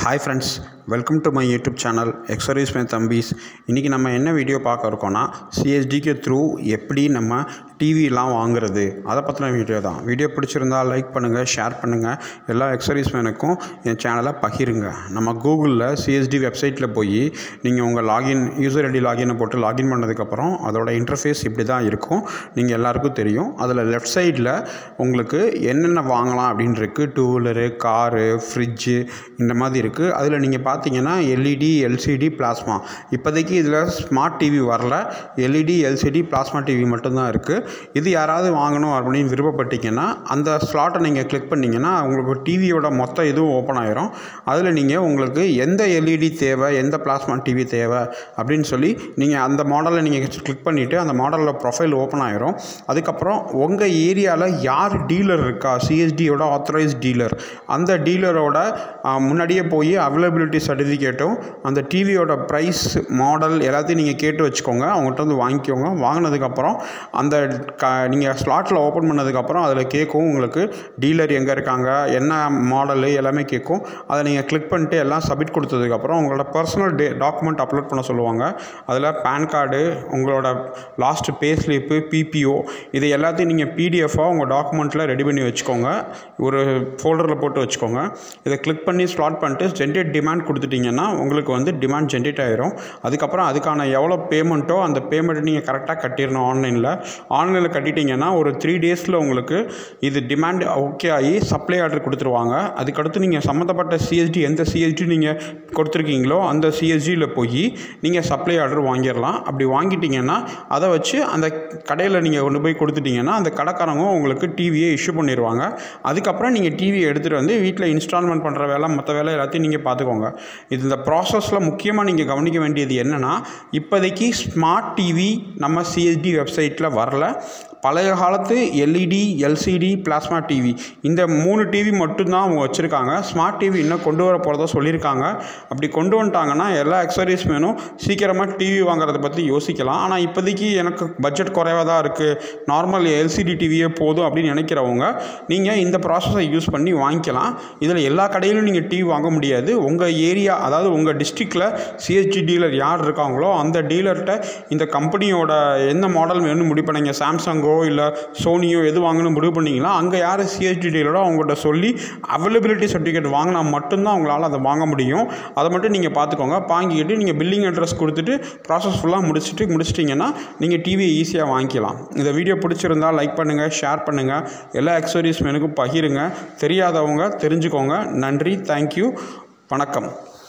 hi friends welcome to my YouTube channel ex service my தம்பீஸ் இன்றைக்கி நம்ம என்ன வீடியோ பார்க்க இருக்கோம்னா சிஎஸ்டிக்கு த்ரூ எப்படி நம்ம டிவிலாம் வாங்குறது அதை பற்றின வீடியோ தான் வீடியோ பிடிச்சிருந்தா லைக் பண்ணுங்கள் ஷேர் பண்ணுங்கள் எல்லா எக்ஸர்வீஸ் மேனுக்கும் என் சேனலை பகிருங்க நம்ம கூகுளில் சிஎஸ்டி வெப்சைட்டில் போய் நீங்கள் உங்கள் லாகின் யூசர் ஐடி லாகினை போட்டு லாகின் பண்ணதுக்கப்புறம் அதோட இன்டர்ஃபேஸ் இப்படி தான் இருக்கும் நீங்கள் எல்லாருக்கும் தெரியும் அதில் லெஃப்ட் சைடில் உங்களுக்கு என்னென்ன வாங்கலாம் அப்படின்னு இருக்குது டூ வீலரு காரு ஃப்ரிட்ஜு இந்த மாதிரி இருக்குது அதில் நீங்கள் பார்த்தீங்கன்னா எல்இடி எல்சிடி பிளாஸ்மா இப்போதைக்கு இதில் ஸ்மார்ட் டிவி வரல எல்இடி எல்சிடி பிளாஸ்மா டிவி மட்டும்தான் இருக்குது இது யாராவது வாங்கணும் அப்படின்னு விருப்பப்பட்டீங்கன்னா அந்த ஸ்லாட்டை நீங்கள் கிளிக் பண்ணிங்கன்னா உங்களுக்கு டிவியோட மொத்த இதுவும் ஓப்பன் ஆயிரும் அதில் நீங்கள் உங்களுக்கு எந்த எல்இடி தேவை எந்த பிளாஸ்மா டிவி தேவை அப்படின்னு சொல்லி நீங்கள் அந்த மாடலை நீங்கள் கிளிக் பண்ணிவிட்டு அந்த மாடலில் ப்ரொஃபைல் ஓப்பன் ஆயிரும் அதுக்கப்புறம் உங்கள் ஏரியாவில் யார் டீலர் இருக்கா சிஎஸ்டியோட ஆத்தரைஸ் டீலர் அந்த டீலரோட முன்னாடியே போய் அவைலபிலிட்டி சர்டிஃபிகேட்டும் அந்த டிவியோட ப்ரைஸ் மாடல் எல்லாத்தையும் நீங்கள் கேட்டு வச்சுக்கோங்க அவங்ககிட்ட வந்து வாங்கிக்கோங்க வாங்கினதுக்கப்புறம் அந்த க நீங்கள் ஸ்லாட்டில் ஓப்பன் பண்ணதுக்கப்புறம் அதில் கேட்கும் உங்களுக்கு டீலர் எங்கே இருக்காங்க என்ன மாடலு எல்லாமே கேட்கும் அதை நீங்கள் கிளிக் பண்ணிட்டு எல்லாம் சப்மிட் கொடுத்ததுக்கப்புறம் உங்களோட பர்சனல் டே டாக்குமெண்ட் அப்லோட் பண்ண சொல்லுவாங்க அதில் பேன் கார்டு உங்களோட லாஸ்ட்டு பே ஸ்லிப்பு பிபிஓ இது எல்லாத்தையும் நீங்கள் பிடிஎஃபாக உங்கள் டாக்குமெண்ட்டில் ரெடி பண்ணி வச்சுக்கோங்க ஒரு ஃபோல்டரில் போட்டு வச்சுக்கோங்க இதை கிளிக் பண்ணி ஸ்லாட் பண்ணிட்டு ஜென்ரேட் டிமாண்ட் கொடுத்துட்டிங்கன்னா உங்களுக்கு வந்து டிமாண்ட் ஜென்ரேட் ஆயிரும் அதுக்கப்புறம் அதுக்கான எவ்வளோ பேமெண்ட்டோ அந்த பேமெண்ட்டை நீங்கள் கரெக்டாக கட்டிடணும் ஆன்லைனில் ஆன்லைனில் கட்டிட்டீங்கன்னா ஒரு த்ரீ டேஸில் உங்களுக்கு இது டிமாண்ட் ஓகே ஆகி சப்ளை ஆர்டர் கொடுத்துருவாங்க அதுக்கடுத்து நீங்கள் சம்மந்தப்பட்ட சிஎஸ்டி எந்த சிஎஸ்டி நீங்கள் கொடுத்துருக்கீங்களோ அந்த சிஎஸ்டியில் போய் நீங்கள் சப்ளை ஆர்டர் வாங்கிடலாம் அப்படி வாங்கிட்டீங்கன்னா அதை வச்சு அந்த கடையில் நீங்கள் கொண்டு போய் கொடுத்துட்டீங்கன்னா அந்த கடைக்காரங்க உங்களுக்கு டிவியை இஷ்யூ பண்ணிடுவாங்க அதுக்கப்புறம் நீங்கள் டிவியை எடுத்துகிட்டு வந்து வீட்டில் இன்ஸ்டால்மெண்ட் பண்ணுற வேலை மற்ற வேலை எல்லாத்தையும் நீங்கள் பார்த்துக்கோங்க இது இந்த ப்ராசஸில் முக்கியமாக நீங்கள் கவனிக்க வேண்டியது என்னென்னா இப்போதைக்கு ஸ்மார்ட் டிவி நம்ம சிஎஸ்டி வெப்சைட்டில் வரல பழைய காலத்து எல்இடி எல்சிடி பிளாஸ்மா டிவி இந்த மூணு டிவி மட்டும்தான் அவங்க வச்சுருக்காங்க ஸ்மார்ட் டிவி இன்னும் கொண்டு வர போகிறதா சொல்லியிருக்காங்க அப்படி கொண்டு வந்துட்டாங்கன்னா எல்லா எக்ஸசரிஸ் மேனும் சீக்கிரமாக டிவி வாங்குறத பற்றி யோசிக்கலாம் ஆனால் இப்போதைக்கு எனக்கு பட்ஜெட் குறைவாக தான் இருக்குது நார்மல் எல்சிடி டிவியே போதும் அப்படின்னு நினைக்கிறவங்க நீங்கள் இந்த ப்ராசஸை யூஸ் பண்ணி வாங்கிக்கலாம் இதில் எல்லா கடையிலும் நீங்கள் டிவி வாங்க முடியாது உங்கள் ஏரியா அதாவது உங்கள் டிஸ்ட்ரிக்டில் சிஎஸ்டி டீலர் யார் இருக்காங்களோ அந்த டீலர்கிட்ட இந்த கம்பெனியோட என்ன மாடல் வேணும்னு முடிவு பண்ணீங்க சாம்சங்கோ இல்லை சோனியோ எது வாங்கணும் முடிவு பண்ணிங்களா அங்கே யார் சிஎஸ்டி டீலரோ அவங்கள்ட்ட சொல்லி அவைலபிலிட்டி சர்டிஃபிகேட் வாங்கினா மட்டும்தான் அவங்களால அதை வாங்க முடியும் அதை மட்டும் நீங்கள் பார்த்துக்கோங்க வாங்கிக்கிட்டு நீங்கள் பில்லிங் அட்ரஸ் கொடுத்துட்டு ப்ராசஸ் ஃபுல்லாக முடிச்சுட்டு முடிச்சிட்டிங்கன்னா நீங்கள் டிவியை ஈஸியாக வாங்கிக்கலாம் இந்த வீடியோ பிடிச்சிருந்தால் லைக் பண்ணுங்கள் ஷேர் பண்ணுங்கள் எல்லா எக்ஸசரிஸ் மேனுக்கும் பகிருங்க தெரியாதவங்க தெரிஞ்சுக்கோங்க நன்றி தேங்க்யூ வணக்கம்